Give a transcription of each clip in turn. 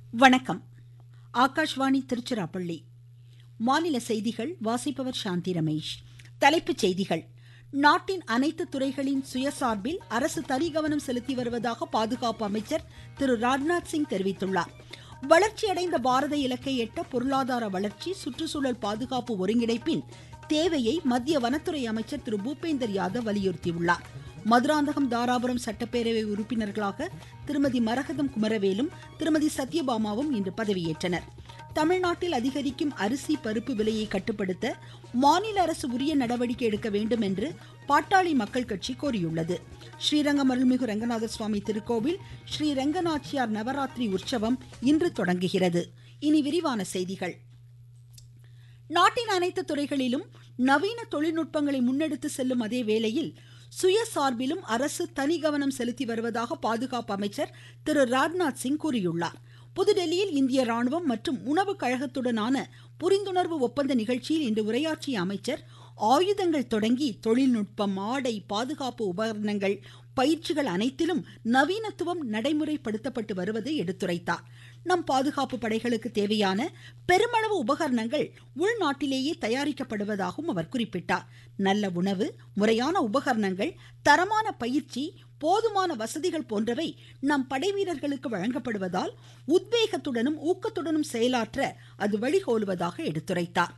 வணக்கம் ஆகாஷ்வாணி திருச்சிராப்பள்ளி மாநில செய்திகள் வாசிப்பவர் சாந்தி ரமேஷ் தலைப்புச் செய்திகள் நாட்டின் அனைத்து துறைகளின் சுயசார்பில் அரசு தனிகவனம் செலுத்தி வருவதாக பாதுகாப்பு அமைச்சர் திரு ராஜ்நாத் சிங் தெரிவித்துள்ளார் வளர்ச்சியடைந்த பாரத இலக்கை எட்ட பொருளாதார வளர்ச்சி சுற்றுச்சூழல் பாதுகாப்பு ஒருங்கிணைப்பின் தேவையை மத்திய வனத்துறை அமைச்சர் திரு பூபேந்தர் யாதவ் வலியுறுத்தியுள்ளார் மதுராந்தகம் தாராபுரம் சட்டப்பேரவை உறுப்பினர்களாக திருமதி மரகதம் குமரவேலும் திருமதி சத்யபாமாவும் இன்று பதவியேற்றனர் தமிழ்நாட்டில் அதிகரிக்கும் அரிசி பருப்பு விலையை கட்டுப்படுத்த மாநில அரசு உரிய நடவடிக்கை எடுக்க வேண்டும் என்று பாட்டாளி மக்கள் கட்சி கோரியுள்ளது ஸ்ரீரங்கம் அருள்மிகு ரங்கநாத சுவாமி திருக்கோவில் ஸ்ரீ ரங்கநாச்சியார் நவராத்திரி உற்சவம் இன்று தொடங்குகிறது இனி விரிவான செய்திகள் நாட்டின் அனைத்து துறைகளிலும் நவீன தொழில்நுட்பங்களை முன்னெடுத்து செல்லும் அதே வேளையில் சுயசார்பிலும் அரசு தனி கவனம் செலுத்தி வருவதாக பாதுகாப்பு அமைச்சர் திரு ராஜ்நாத் சிங் கூறியுள்ளார் புதுடெல்லியில் இந்திய ராணுவம் மற்றும் உணவு கழகத்துடனான புரிந்துணர்வு ஒப்பந்த நிகழ்ச்சியில் இன்று உரையாற்றிய அமைச்சர் ஆயுதங்கள் தொடங்கி தொழில்நுட்பம் ஆடை பாதுகாப்பு உபகரணங்கள் பயிற்சிகள் அனைத்திலும் நவீனத்துவம் நடைமுறைப்படுத்தப்பட்டு வருவதை எடுத்துரைத்தார் நம் பாதுகாப்பு படைகளுக்கு தேவையான பெருமளவு உபகரணங்கள் உள்நாட்டிலேயே தயாரிக்கப்படுவதாகவும் அவர் குறிப்பிட்டார் நல்ல உணவு முறையான உபகரணங்கள் தரமான பயிற்சி போதுமான வசதிகள் போன்றவை நம் படைவீரர்களுக்கு வழங்கப்படுவதால் உத்வேகத்துடனும் ஊக்கத்துடனும் செயலாற்ற அது வழிகோலுவதாக எடுத்துரைத்தார்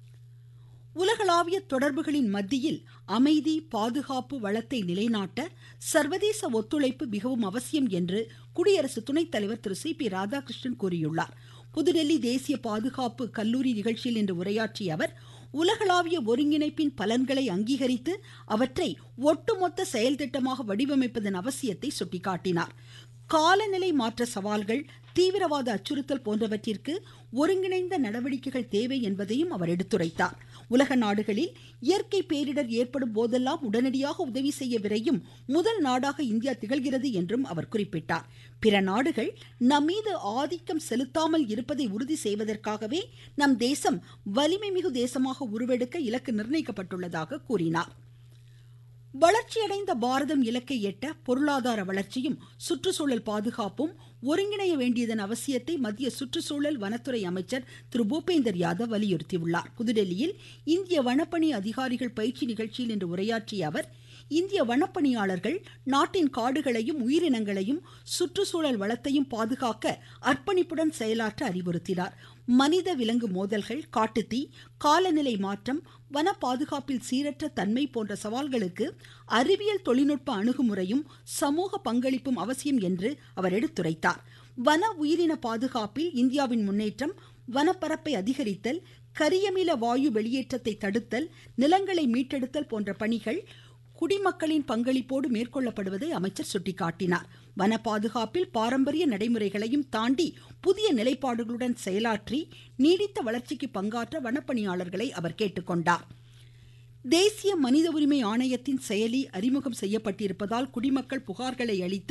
உலகளாவிய தொடர்புகளின் மத்தியில் அமைதி பாதுகாப்பு வளத்தை நிலைநாட்ட சர்வதேச ஒத்துழைப்பு மிகவும் அவசியம் என்று குடியரசு துணைத் தலைவர் திரு சி பி ராதாகிருஷ்ணன் கூறியுள்ளார் புதுடெல்லி தேசிய பாதுகாப்பு கல்லூரி நிகழ்ச்சியில் இன்று உரையாற்றிய அவர் உலகளாவிய ஒருங்கிணைப்பின் பலன்களை அங்கீகரித்து அவற்றை ஒட்டுமொத்த செயல் திட்டமாக வடிவமைப்பதன் அவசியத்தை சுட்டிக்காட்டினார் காலநிலை மாற்ற சவால்கள் தீவிரவாத அச்சுறுத்தல் போன்றவற்றிற்கு ஒருங்கிணைந்த நடவடிக்கைகள் தேவை என்பதையும் அவர் எடுத்துரைத்தார் உலக நாடுகளில் இயற்கை பேரிடர் ஏற்படும் போதெல்லாம் உடனடியாக உதவி செய்ய விரையும் முதல் நாடாக இந்தியா திகழ்கிறது என்றும் அவர் குறிப்பிட்டார் பிற நாடுகள் நம்மீது ஆதிக்கம் செலுத்தாமல் இருப்பதை உறுதி செய்வதற்காகவே நம் தேசம் வலிமை மிகு தேசமாக உருவெடுக்க இலக்கு நிர்ணயிக்கப்பட்டுள்ளதாக கூறினார் வளர்ச்சியடைந்த பாரதம் இலக்கை எட்ட பொருளாதார வளர்ச்சியும் சுற்றுச்சூழல் பாதுகாப்பும் ஒருங்கிணைய வேண்டியதன் அவசியத்தை மத்திய சுற்றுச்சூழல் வனத்துறை அமைச்சர் திரு பூபேந்தர் யாதவ் வலியுறுத்தியுள்ளார் புதுடெல்லியில் இந்திய வனப்பணி அதிகாரிகள் பயிற்சி நிகழ்ச்சியில் இன்று உரையாற்றிய அவர் இந்திய வனப்பணியாளர்கள் நாட்டின் காடுகளையும் உயிரினங்களையும் சுற்றுச்சூழல் வளத்தையும் பாதுகாக்க அர்ப்பணிப்புடன் செயலாற்ற அறிவுறுத்தினார் மனித விலங்கு மோதல்கள் காட்டுத்தீ காலநிலை மாற்றம் வன பாதுகாப்பில் சீரற்ற தன்மை போன்ற சவால்களுக்கு அறிவியல் தொழில்நுட்ப அணுகுமுறையும் சமூக பங்களிப்பும் அவசியம் என்று அவர் எடுத்துரைத்தார் வன உயிரின பாதுகாப்பில் இந்தியாவின் முன்னேற்றம் வனப்பரப்பை அதிகரித்தல் கரியமில வாயு வெளியேற்றத்தை தடுத்தல் நிலங்களை மீட்டெடுத்தல் போன்ற பணிகள் குடிமக்களின் பங்களிப்போடு மேற்கொள்ளப்படுவதை அமைச்சர் சுட்டிக்காட்டினார் வன பாதுகாப்பில் பாரம்பரிய நடைமுறைகளையும் தாண்டி புதிய நிலைப்பாடுகளுடன் செயலாற்றி நீடித்த வளர்ச்சிக்கு பங்காற்ற வனப்பணியாளர்களை அவர் கேட்டுக்கொண்டார் தேசிய மனித உரிமை ஆணையத்தின் செயலி அறிமுகம் செய்யப்பட்டிருப்பதால் குடிமக்கள் புகார்களை அளித்து